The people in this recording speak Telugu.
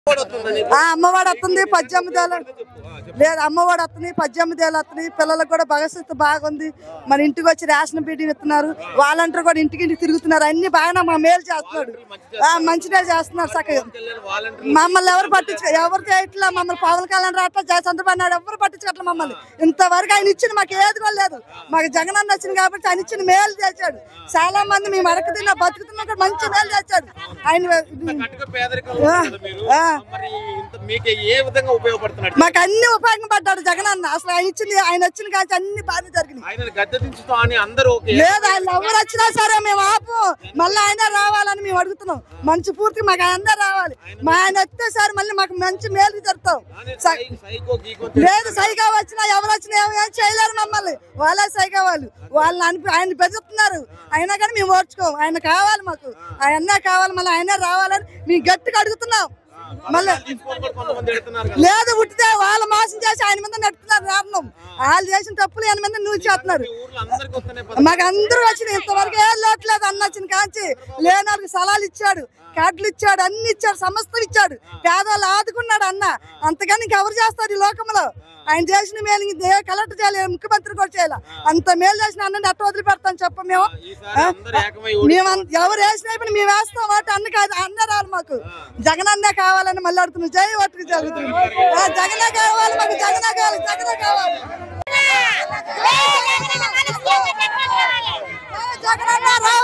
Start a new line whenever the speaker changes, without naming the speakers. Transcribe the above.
ఆ అమ్మవాడు వస్తుంది పద్దెనిమిది ఏళ్ళు లేదు అమ్మవాడు వస్తుంది పద్దెనిమిది ఏళ్ళు వస్తుంది పిల్లలకు కూడా భవిష్యత్తు బాగుంది మన ఇంటికి వచ్చి రేషన్ బిడ్డలు ఇస్తున్నారు వాలంటీర్ కూడా ఇంటికి ఇంటికి తిరుగుతున్నారు అన్ని బాగానే మా మేలు చేస్తున్నాడు ఆ, మంచిగా చేస్తున్నారు చక్కగా మమ్మల్ని ఎవరు పట్టించు ఎవరు చేయట్లా మమ్మల్ని పవన్ కళ్యాణ్ రావట్లా జయ చంద్రబాబు నాయుడు ఎవరు పట్టించట్లా మమ్మల్ని ఇంతవరకు ఆయన ఇచ్చింది మాకు ఏది కూడా లేదు మాకు జగన్ అన్న వచ్చింది కాబట్టి ఆయన ఇచ్చిన మేలు చేశాడు చాలా మంది మేము అడగ తిన్నా బతుకుతున్నా కూడా మంచి మేలు చేశాడు ఆయన
కట్టుక పేదరికంలో
ఆ,
ఉన్నారు మీరు
ఆ.
మరి ఇంత మీకు ఏ విధంగా ఉపయోగపడుతున్నాడు
మాకు అన్ని ఉపయోగపడ్డాడు జగన్ అన్న అసలు ఆయన ఇచ్చింది ఆయన వచ్చిన కాచి అన్ని బాగా జరిగినాయి
ఆయన గద్దె దించుతాం అని అందరూ ఓకే
లేదు ఆయన ఎవరు వచ్చినా సరే మేము ఆపు మళ్ళీ ఆయన రావాలని మేము అడుగుతున్నాం మంచి పూర్తి మాకు ఆయన రావాలి మా ఆయన వస్తే సరే మళ్ళీ మాకు మంచి మేలు జరుగుతాం
కానీ సై- సైకో గీకో
లేదు సైగా వచ్చినా ఎవరు వచ్చినా ఏం ఏం చేయలేరు మమ్మల్ని వాళ్ళే సైగా వాళ్ళు వాళ్ళని అనిపి ఆయన బెదురుతున్నారు అయినా కానీ మేము ఓర్చుకోం ఆయన కావాలి మాకు ఆయన కావాలి మళ్ళీ ఆయనే రావాలని మేము గట్టిగా అడుగుతున్నాం మళ్ళీ
తీసుకొని కూడా కొంతమంది ఎడుతున్నారు కదా
లేదు ఉట్టితే వాళ్ళ మోసం చేసి ఆయన మీద నడుపుతున్నారు రావడం వాళ్ళు చేసిన తప్పులు ఆయన మీద నువ్వు చేస్తున్నారు
మీ ఊర్లో అందరికి వస్తున్నాయి
మాకు అందరూ వచ్చినాయి ఇంతవరకు ఏం లోట్లేదు అన్న వచ్చిన కాంచి లేని వాళ్ళకి సలాలు ఇచ్చాడు కార్డులు ఇచ్చాడు అన్ని ఇచ్చాడు సమస్తం ఇచ్చాడు పేదవాళ్ళు ఆదుకున్నాడు అన్న అంతగాని ఇంకెవరు చేస్తారు ఈ లోకంలో ఆయన చేసిన మేలు ఇంక ఏ కలెక్టర్ చేయాలి ముఖ్యమంత్రి కూడా చేయాలి అంత మేలు చేసిన అన్నని అట్ట వదిలిపెడతాం చెప్ప మేము
ఈసారి అందరు ఏకమై
మేము అన్- ఎవరు వేసిన పని మేము వేస్తాం వాటి అన్న కాదు అన్న రాలి మాకు జగన్ అన్నే కావాలని మళ్ళీ అడుగుతున్నాం జై ఓటుకు జరుగుతుంది ఆ, జగనే కావాలి మాకు జగనే కావాలి జగనే కావాలి జగన్ అన్న రా